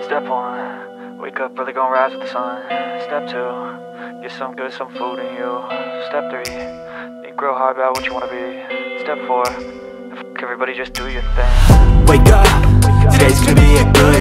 Step one, wake up early, gonna rise with the sun. Step two, get some good, some food in you. Step three, think real hard about what you wanna be. Step four, fuck everybody, just do your thing. Wake up, today's gonna be a good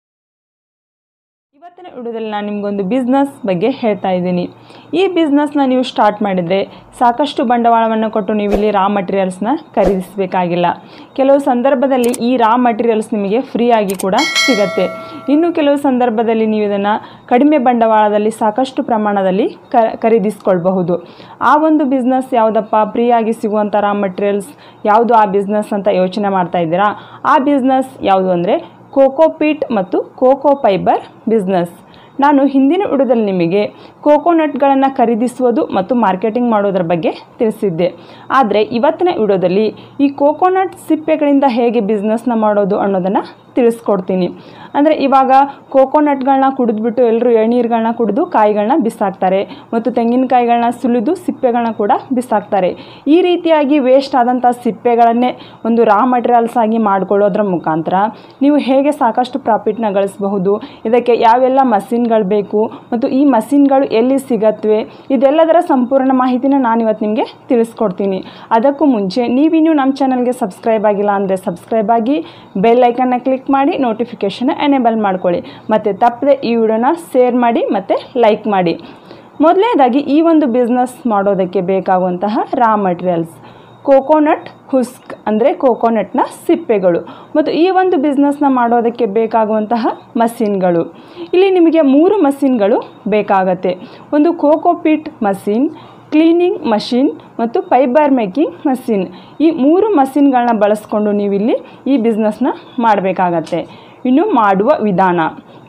ಇವತ್ತಿನ ವಿಡಿಯೋದಲ್ಲಿ ನಾನು ನಿಮಗೊಂದು business ಬಗ್ಗೆ ಹೇಳ್ತಾ ಇದ್ದೀನಿ ಈ ಬಿಸ್ನೆಸ್ನ ನೀವು start ಮಾಡಿದರೆ ಸಾಕಷ್ಟು ಬಂಡವಾಳವನ್ನು ಕೊಟ್ಟು ನೀವು ಇಲ್ಲಿ ರಾ ಮಟೀರಿಯಲ್ಸ್ನ ಖರೀದಿಸಬೇಕಾಗಿಲ್ಲ ಕೆಲವು ಸಂದರ್ಭದಲ್ಲಿ ಈ ರಾ ಮಟೀರಿಯಲ್ಸ್ ನಿಮಗೆ ಫ್ರೀಯಾಗಿ ಕೂಡ ಸಿಗತ್ತೆ ಇನ್ನು ಕೆಲವು ಸಂದರ್ಭದಲ್ಲಿ ನೀವು ಇದನ್ನು ಕಡಿಮೆ ಬಂಡವಾಳದಲ್ಲಿ ಸಾಕಷ್ಟು ಪ್ರಮಾಣದಲ್ಲಿ ಕ ಖರೀದಿಸ್ಕೊಳ್ಬಹುದು ಆ ಒಂದು ಬಿಸ್ನೆಸ್ ಯಾವುದಪ್ಪ ಫ್ರೀಯಾಗಿ ಸಿಗುವಂಥ ರಾ ಮಟೀರಿಯಲ್ಸ್ ಯಾವುದು ಆ ಬಿಸ್ನೆಸ್ ಅಂತ ಯೋಚನೆ ಮಾಡ್ತಾ ಇದ್ದೀರಾ ಆ ಬಿಸ್ನೆಸ್ ಯಾವುದು ಅಂದರೆ ಕೋಕೋಪೀಟ್ ಮತ್ತು ಕೋಕೋ ಫೈಬರ್ ಬಿಸ್ನೆಸ್ ನಾನು ಹಿಂದಿನ ವಿಡಿಯೋದಲ್ಲಿ ನಿಮಗೆ ಕೋಕೋನಟ್ಗಳನ್ನು ಖರೀದಿಸುವುದು ಮತ್ತು ಮಾರ್ಕೆಟಿಂಗ್ ಮಾಡೋದ್ರ ಬಗ್ಗೆ ತಿಳಿಸಿದ್ದೆ ಆದರೆ ಇವತ್ತಿನ ವಿಡಿಯೋದಲ್ಲಿ ಈ ಕೋಕೋನಟ್ ಸಿಪ್ಪೆಗಳಿಂದ ಹೇಗೆ ಬಿಸ್ನೆಸ್ನ ಮಾಡೋದು ಅನ್ನೋದನ್ನು ತಿಳಿಸ್ಕೊಡ್ತೀನಿ ಅಂದರೆ ಇವಾಗ ಕೋಕೋನಟ್ಗಳನ್ನ ಕುಡಿದ್ಬಿಟ್ಟು ಎಲ್ಲರೂ ಎಳ್ನೀರುಗಳನ್ನ ಕುಡಿದು ಕಾಯಿಗಳನ್ನ ಬಿಸಾಕ್ತಾರೆ ಮತ್ತು ತೆಂಗಿನಕಾಯಿಗಳನ್ನ ಸುಲಿದು ಸಿಪ್ಪೆಗಳನ್ನ ಕೂಡ ಬಿಸಾಕ್ತಾರೆ ಈ ರೀತಿಯಾಗಿ ವೇಸ್ಟ್ ಆದಂಥ ಸಿಪ್ಪೆಗಳನ್ನೇ ಒಂದು ರಾ ಮಟೀರಿಯಲ್ಸ್ ಆಗಿ ಮಾಡಿಕೊಳ್ಳೋದ್ರ ಮುಖಾಂತರ ನೀವು ಹೇಗೆ ಸಾಕಷ್ಟು ಪ್ರಾಫಿಟ್ನ ಗಳಿಸಬಹುದು ಇದಕ್ಕೆ ಯಾವೆಲ್ಲ ಮಷಿನ್ಗಳು ಬೇಕು ಮತ್ತು ಈ ಮಷಿನ್ಗಳು ಎಲ್ಲಿ ಸಿಗತ್ವೆ ಇದೆಲ್ಲದರ ಸಂಪೂರ್ಣ ಮಾಹಿತಿನ ನಾನು ಇವತ್ತು ನಿಮಗೆ ತಿಳಿಸ್ಕೊಡ್ತೀನಿ ಅದಕ್ಕೂ ಮುಂಚೆ ನೀವಿನ್ನೂ ನಮ್ಮ ಚಾನಲ್ಗೆ ಸಬ್ಸ್ಕ್ರೈಬ್ ಆಗಿಲ್ಲ ಅಂದರೆ ಸಬ್ಸ್ಕ್ರೈಬ್ ಆಗಿ ಬೆಲ್ ಐಕನ್ನ ಕ್ಲಿಕ್ ಮಾಡಿ ನೋಟಿಫಿಕೇಷನ್ ಎನೇಬಲ್ ಮಾಡ್ಕೊಳ್ಳಿ ಮತ್ತು ತಪ್ಪದೆ ಈ ವಿಡಿಯೋನ ಶೇರ್ ಮಾಡಿ ಮತ್ತು ಲೈಕ್ ಮಾಡಿ ಮೊದಲನೇದಾಗಿ ಈ ಒಂದು ಬಿಸ್ನೆಸ್ ಮಾಡೋದಕ್ಕೆ ಬೇಕಾಗುವಂತಹ ರಾ ಮಟೀರಿಯಲ್ಸ್ ಕೋಕೋನಟ್ ಹುಸ್ಕ್ ಅಂದರೆ ಕೋಕೋನಟ್ನ ಸಿಪ್ಪೆಗಳು ಮತ್ತು ಈ ಒಂದು ಬಿಸ್ನೆಸ್ನ ಮಾಡೋದಕ್ಕೆ ಬೇಕಾಗುವಂತಹ ಮಷಿನ್ಗಳು ಇಲ್ಲಿ ನಿಮಗೆ ಮೂರು ಮಷಿನ್ಗಳು ಬೇಕಾಗತ್ತೆ ಒಂದು ಕೋಕೋಪೀಟ್ ಮಷಿನ್ ಕ್ಲೀನಿಂಗ್ ಮಷಿನ್ ಮತ್ತು ಫೈಬರ್ ಮೇಕಿಂಗ್ ಮಷಿನ್ ಈ ಮೂರು ಮಷಿನ್ಗಳನ್ನ ಬಳಸ್ಕೊಂಡು ನೀವಿಲ್ಲಿ ಈ ಬಿಸ್ನೆಸ್ನ ಮಾಡಬೇಕಾಗತ್ತೆ ಇನ್ನು ಮಾಡುವ ವಿಧಾನ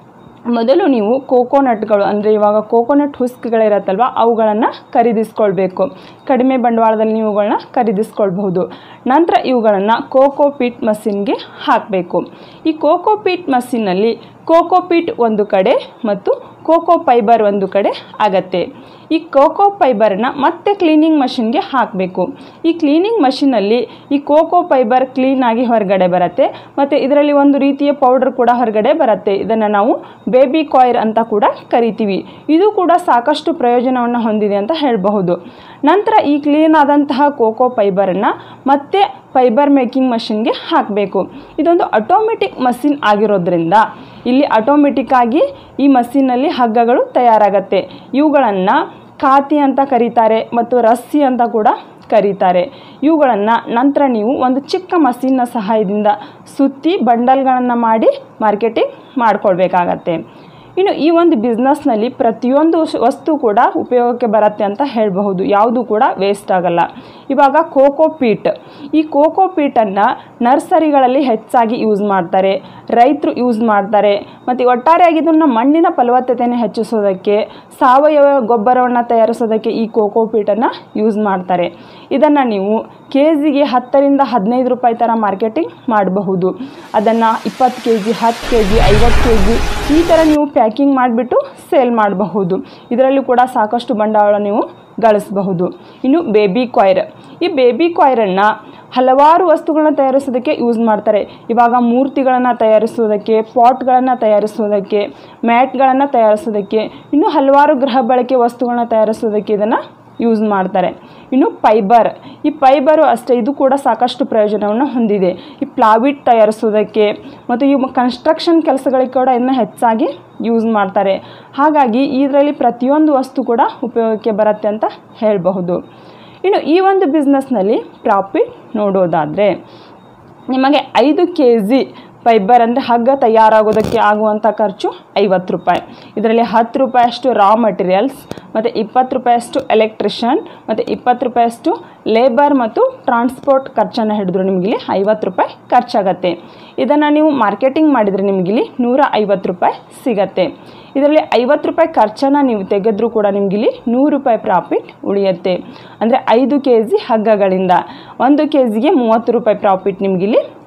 ಮೊದಲು ನೀವು ಕೋಕೋನಟ್ಗಳು ಅಂದರೆ ಇವಾಗ ಕೋಕೋನಟ್ ಹುಸ್ಕ್ಗಳಿರತ್ತಲ್ವ ಅವುಗಳನ್ನು ಖರೀದಿಸ್ಕೊಳ್ಬೇಕು ಕಡಿಮೆ ಬಂಡವಾಳದಲ್ಲಿ ನೀವು ಇವುಗಳನ್ನ ಖರೀದಿಸ್ಕೊಳ್ಬಹುದು ನಂತರ ಇವುಗಳನ್ನು ಕೋಕೋಪೀಟ್ ಮಷಿನ್ಗೆ ಹಾಕಬೇಕು ಈ ಕೋಕೋಪೀಟ್ ಮಷಿನ್ನಲ್ಲಿ ಕೋಕೋಪೀಟ್ ಒಂದು ಕಡೆ ಮತ್ತು ಕೋಕೋ ಫೈಬರ್ ಒಂದು ಕಡೆ ಆಗತ್ತೆ ಈ ಕೋಕೋ ಫೈಬರನ್ನ ಮತ್ತೆ ಕ್ಲೀನಿಂಗ್ ಮಷಿನ್ಗೆ ಹಾಕಬೇಕು ಈ ಕ್ಲೀನಿಂಗ್ ಮಷಿನಲ್ಲಿ ಈ ಕೋಕೋ ಫೈಬರ್ ಕ್ಲೀನಾಗಿ ಹೊರಗಡೆ ಬರುತ್ತೆ ಮತ್ತು ಇದರಲ್ಲಿ ಒಂದು ರೀತಿಯ ಪೌಡರ್ ಕೂಡ ಹೊರಗಡೆ ಬರುತ್ತೆ ಇದನ್ನು ನಾವು ಬೇಬಿ ಕಾಯಿರ್ ಅಂತ ಕೂಡ ಕರಿತೀವಿ ಇದು ಕೂಡ ಸಾಕಷ್ಟು ಪ್ರಯೋಜನವನ್ನು ಹೊಂದಿದೆ ಅಂತ ಹೇಳಬಹುದು ನಂತರ ಈ ಕ್ಲೀನ್ ಆದಂತಹ ಕೋಕೋ ಫೈಬರನ್ನು ಮತ್ತೆ ಫೈಬರ್ ಮೇಕಿಂಗ್ ಮಷಿನ್ಗೆ ಹಾಕಬೇಕು ಇದೊಂದು ಆಟೋಮೆಟಿಕ್ ಮಷಿನ್ ಆಗಿರೋದ್ರಿಂದ ಇಲ್ಲಿ ಆಟೋಮೆಟಿಕ್ ಆಗಿ ಈ ಮಷಿನಲ್ಲಿ ಹಗ್ಗಗಳು ತಯಾರಾಗತ್ತೆ ಇವುಗಳನ್ನು ಖಾತಿ ಅಂತ ಕರೀತಾರೆ ಮತ್ತು ರಸ್ಸಿ ಅಂತ ಕೂಡ ಕರೀತಾರೆ ಇವುಗಳನ್ನು ನಂತರ ನೀವು ಒಂದು ಚಿಕ್ಕ ಮಷಿನ್ನ ಸಹಾಯದಿಂದ ಸುತ್ತಿ ಬಂಡಲ್ಗಳನ್ನು ಮಾಡಿ ಮಾರ್ಕೆಟಿಂಗ್ ಮಾಡಿಕೊಳ್ಬೇಕಾಗತ್ತೆ ಇನ್ನು ಈ ಒಂದು ಬಿಸ್ನೆಸ್ನಲ್ಲಿ ಪ್ರತಿಯೊಂದು ವಸ್ತು ಕೂಡ ಉಪಯೋಗಕ್ಕೆ ಬರುತ್ತೆ ಅಂತ ಹೇಳಬಹುದು ಯಾವುದು ಕೂಡ ವೇಸ್ಟ್ ಆಗಲ್ಲ ಇವಾಗ ಕೋಕೋ ಪೀಟ್ ಈ ಕೋಕೋ ಪೀಟನ್ನು ನರ್ಸರಿಗಳಲ್ಲಿ ಹೆಚ್ಚಾಗಿ ಯೂಸ್ ಮಾಡ್ತಾರೆ ರೈತರು ಯೂಸ್ ಮಾಡ್ತಾರೆ ಮತ್ತು ಒಟ್ಟಾರೆಯಾಗಿ ಇದನ್ನು ಮಣ್ಣಿನ ಫಲವತ್ತತೆಯನ್ನು ಹೆಚ್ಚಿಸೋದಕ್ಕೆ ಸಾವಯವ ಗೊಬ್ಬರವನ್ನು ತಯಾರಿಸೋದಕ್ಕೆ ಈ ಕೋಕೋ ಪೀಟನ್ನು ಯೂಸ್ ಮಾಡ್ತಾರೆ ಇದನ್ನು ನೀವು ಕೆ ಜಿಗೆ ಹತ್ತರಿಂದ ಹದಿನೈದು ರೂಪಾಯಿ ಥರ ಮಾರ್ಕೆಟಿಂಗ್ ಮಾಡಬಹುದು ಅದನ್ನು ಇಪ್ಪತ್ತು ಕೆ ಜಿ ಹತ್ತು ಕೆ ಜಿ ಐವತ್ತು ಕೆ ಜಿ ಈ ಥರ ನೀವು ಪ್ಯಾಕಿಂಗ್ ಮಾಡಿಬಿಟ್ಟು ಸೇಲ್ ಮಾಡಬಹುದು ಇದರಲ್ಲೂ ಕೂಡ ಸಾಕಷ್ಟು ಬಂಡವಾಳ ನೀವು ಗಳಿಸಬಹುದು ಇನ್ನು ಬೇಬಿ ಕಾಯ್ರ್ ಈ ಬೇಬಿ ಕಾಯ್ರನ್ನು ಹಲವಾರು ವಸ್ತುಗಳನ್ನ ತಯಾರಿಸೋದಕ್ಕೆ ಯೂಸ್ ಮಾಡ್ತಾರೆ ಇವಾಗ ಮೂರ್ತಿಗಳನ್ನು ತಯಾರಿಸೋದಕ್ಕೆ ಪಾಟ್ಗಳನ್ನು ತಯಾರಿಸೋದಕ್ಕೆ ಮ್ಯಾಟ್ಗಳನ್ನು ತಯಾರಿಸೋದಕ್ಕೆ ಇನ್ನು ಹಲವಾರು ಗೃಹ ಬಳಕೆ ವಸ್ತುಗಳನ್ನ ತಯಾರಿಸೋದಕ್ಕೆ ಇದನ್ನು ಯೂಸ್ ಮಾಡ್ತಾರೆ ಇನ್ನು ಫೈಬರ್ ಈ ಫೈಬರು ಅಷ್ಟೇ ಇದು ಕೂಡ ಸಾಕಷ್ಟು ಪ್ರಯೋಜನವನ್ನು ಹೊಂದಿದೆ ಈ ಪ್ಲಾವಿಟ್ ತಯಾರಿಸೋದಕ್ಕೆ ಮತ್ತು ಈ ಕನ್ಸ್ಟ್ರಕ್ಷನ್ ಕೆಲಸಗಳಿಗೆ ಕೂಡ ಇದನ್ನು ಹೆಚ್ಚಾಗಿ ಯೂಸ್ ಮಾಡ್ತಾರೆ ಹಾಗಾಗಿ ಇದರಲ್ಲಿ ಪ್ರತಿಯೊಂದು ವಸ್ತು ಕೂಡ ಉಪಯೋಗಕ್ಕೆ ಬರುತ್ತೆ ಅಂತ ಹೇಳಬಹುದು ಇನ್ನು ಈ ಒಂದು ಬಿಸ್ನೆಸ್ನಲ್ಲಿ ಪ್ರಾಫಿಟ್ ನೋಡೋದಾದರೆ ನಿಮಗೆ ಐದು ಕೆ ಜಿ ಫೈಬರ್ ಅಂದರೆ ಹಗ್ಗ ತಯಾರಾಗೋದಕ್ಕೆ ಆಗುವಂಥ ಖರ್ಚು ಐವತ್ತು ರೂಪಾಯಿ ಇದರಲ್ಲಿ ಹತ್ತು ರೂಪಾಯಷ್ಟು ರಾ ಮಟೀರಿಯಲ್ಸ್ ಮತ್ತು ಇಪ್ಪತ್ತು ರೂಪಾಯಷ್ಟು ಎಲೆಕ್ಟ್ರಿಷನ್ ಮತ್ತು ಇಪ್ಪತ್ತು ರೂಪಾಯಷ್ಟು ಲೇಬರ್ ಮತ್ತು ಟ್ರಾನ್ಸ್ಪೋರ್ಟ್ ಖರ್ಚನ್ನು ಹಿಡಿದ್ರು ನಿಮಗಿಲ್ಲಿ ಐವತ್ತು ರೂಪಾಯಿ ಖರ್ಚಾಗತ್ತೆ ಇದನ್ನು ನೀವು ಮಾರ್ಕೆಟಿಂಗ್ ಮಾಡಿದರೆ ನಿಮಗಿಲ್ಲಿ ನೂರ ಐವತ್ತು ರೂಪಾಯಿ ಸಿಗತ್ತೆ ಇದರಲ್ಲಿ ಐವತ್ತು ರೂಪಾಯಿ ಖರ್ಚನ್ನು ನೀವು ತೆಗೆದ್ರೂ ಕೂಡ ನಿಮಗಿಲ್ಲಿ ನೂರು ರೂಪಾಯಿ ಪ್ರಾಫಿಟ್ ಉಳಿಯುತ್ತೆ ಅಂದರೆ ಐದು ಕೆ ಜಿ ಹಗ್ಗಗಳಿಂದ ಒಂದು ಕೆ ಜಿಗೆ ಮೂವತ್ತು ರೂಪಾಯಿ ಪ್ರಾಫಿಟ್ ನಿಮಗಿಲ್ಲಿ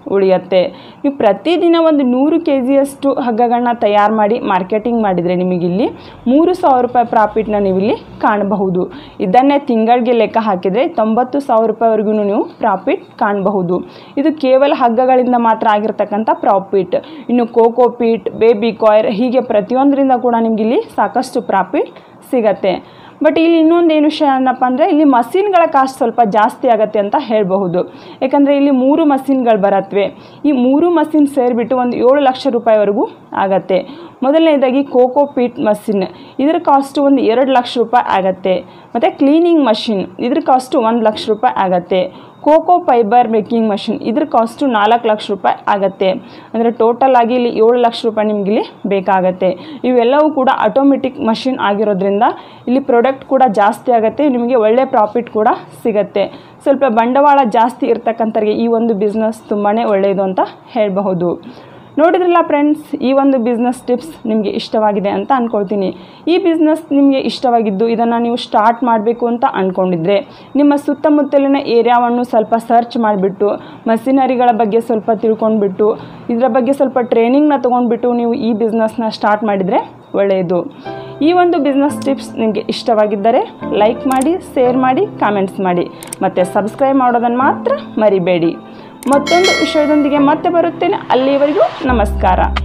ಉಳಿಯುತ್ತೆ ನೀವು ಪ್ರತಿದಿನ ಒಂದು ನೂರು ಕೆ ಜಿಯಷ್ಟು ಹಗ್ಗಗಳನ್ನ ತಯಾರು ಮಾಡಿ ಮಾರ್ಕೆಟಿಂಗ್ ಮಾಡಿದರೆ ನಿಮಗಿಲ್ಲಿ ಮೂರು ಸಾವಿರ ರೂಪಾಯಿ ಪ್ರಾಫಿಟ್ನ ನೀವಿಲ್ಲಿ ಕಾಣಬಹುದು ಇದನ್ನೇ ತಿಂಗಳಿಗೆ ಲೆಕ್ಕ ಹಾಕಿದರೆ ತೊಂಬತ್ತು ಸಾವಿರ ರೂಪಾಯಿವರೆಗೂ ನೀವು ಪ್ರಾಫಿಟ್ ಕಾಣಬಹುದು ಇದು ಕೇವಲ ಹಗ್ಗಗಳಿಂದ ಮಾತ್ರ ಆಗಿರ್ತಕ್ಕಂಥ ಪ್ರಾಫಿಟ್ ಇನ್ನು ಕೋಕೋ ಪೀಟ್ ಬೇಬಿ ಕಾಯರ್ ಹೀಗೆ ಪ್ರತಿಯೊಂದರಿಂದ ಕೂಡ ನಿಮಗಿಲ್ಲಿ ಸಾಕಷ್ಟು ಪ್ರಾಫಿಟ್ ಸಿಗತ್ತೆ ಬಟ್ ಇಲ್ಲಿ ಇನ್ನೊಂದು ಏನು ವಿಷಯ ಏನಪ್ಪ ಅಂದರೆ ಇಲ್ಲಿ ಮಷಿನ್ಗಳ ಕಾಸ್ಟ್ ಸ್ವಲ್ಪ ಜಾಸ್ತಿ ಆಗುತ್ತೆ ಅಂತ ಹೇಳಬಹುದು ಯಾಕಂದರೆ ಇಲ್ಲಿ ಮೂರು ಮಷಿನ್ಗಳು ಬರತ್ವೆ ಈ ಮೂರು ಮಷಿನ್ ಸೇರಿಬಿಟ್ಟು ಒಂದು ಏಳು ಲಕ್ಷ ರೂಪಾಯಿವರೆಗೂ ಆಗತ್ತೆ ಮೊದಲನೇದಾಗಿ ಕೋಕೋ ಪೀಟ್ ಮಷಿನ್ ಇದರ ಕಾಸ್ಟು ಒಂದು ಎರಡು ಲಕ್ಷ ರೂಪಾಯಿ ಆಗತ್ತೆ ಮತ್ತು ಕ್ಲೀನಿಂಗ್ ಮಷಿನ್ ಇದ್ರ ಕಾಸ್ಟು ಒಂದು ಲಕ್ಷ ರೂಪಾಯಿ ಆಗತ್ತೆ ಕೋಕೋ ಫೈಬರ್ ಮೇಕಿಂಗ್ ಮಷಿನ್ ಇದ್ರ ಕಾಸ್ಟು ನಾಲ್ಕು ಲಕ್ಷ ರೂಪಾಯಿ ಆಗತ್ತೆ ಅಂದರೆ ಟೋಟಲ್ ಆಗಿ ಇಲ್ಲಿ ಏಳು ಲಕ್ಷ ರೂಪಾಯಿ ನಿಮ್ಗೆ ಇಲ್ಲಿ ಬೇಕಾಗತ್ತೆ ಇವೆಲ್ಲವೂ ಕೂಡ ಆಟೋಮೆಟಿಕ್ ಮಷಿನ್ ಆಗಿರೋದ್ರಿಂದ ಇಲ್ಲಿ ಪ್ರಾಡಕ್ಟ್ ಕೂಡ ಜಾಸ್ತಿ ಆಗುತ್ತೆ ನಿಮಗೆ ಒಳ್ಳೆ ಪ್ರಾಫಿಟ್ ಕೂಡ ಸಿಗತ್ತೆ ಸ್ವಲ್ಪ ಬಂಡವಾಳ ಜಾಸ್ತಿ ಇರ್ತಕ್ಕಂಥವ್ರಿಗೆ ಈ ಒಂದು ಬಿಸ್ನೆಸ್ ತುಂಬಾ ಒಳ್ಳೆಯದು ಅಂತ ಹೇಳಬಹುದು ನೋಡಿದ್ರಲ್ಲ ಫ್ರೆಂಡ್ಸ್ ಈ ಒಂದು ಬಿಸ್ನೆಸ್ ಟಿಪ್ಸ್ ನಿಮಗೆ ಇಷ್ಟವಾಗಿದೆ ಅಂತ ಅಂದ್ಕೊಳ್ತೀನಿ ಈ ಬಿಸ್ನೆಸ್ ನಿಮಗೆ ಇಷ್ಟವಾಗಿದ್ದು ಇದನ್ನು ನೀವು ಸ್ಟಾರ್ಟ್ ಮಾಡಬೇಕು ಅಂತ ಅಂದ್ಕೊಂಡಿದ್ರೆ ನಿಮ್ಮ ಸುತ್ತಮುತ್ತಲಿನ ಏರಿಯಾವನ್ನು ಸ್ವಲ್ಪ ಸರ್ಚ್ ಮಾಡಿಬಿಟ್ಟು ಮಷಿನರಿಗಳ ಬಗ್ಗೆ ಸ್ವಲ್ಪ ತಿಳ್ಕೊಂಡ್ಬಿಟ್ಟು ಇದರ ಬಗ್ಗೆ ಸ್ವಲ್ಪ ಟ್ರೈನಿಂಗ್ನ ತೊಗೊಂಡ್ಬಿಟ್ಟು ನೀವು ಈ ಬಿಸ್ನೆಸ್ನ ಸ್ಟಾರ್ಟ್ ಮಾಡಿದರೆ ಒಳ್ಳೆಯದು ಈ ಒಂದು ಬಿಸ್ನೆಸ್ ಟಿಪ್ಸ್ ನಿಮಗೆ ಇಷ್ಟವಾಗಿದ್ದರೆ ಲೈಕ್ ಮಾಡಿ ಶೇರ್ ಮಾಡಿ ಕಾಮೆಂಟ್ಸ್ ಮಾಡಿ ಮತ್ತು ಸಬ್ಸ್ಕ್ರೈಬ್ ಮಾಡೋದನ್ನು ಮಾತ್ರ ಮರಿಬೇಡಿ ಮತ್ತೊಂದು ವಿಷಯದೊಂದಿಗೆ ಮತ್ತೆ ಬರುತ್ತೇನೆ ಅಲ್ಲಿವರೆಗೂ ನಮಸ್ಕಾರ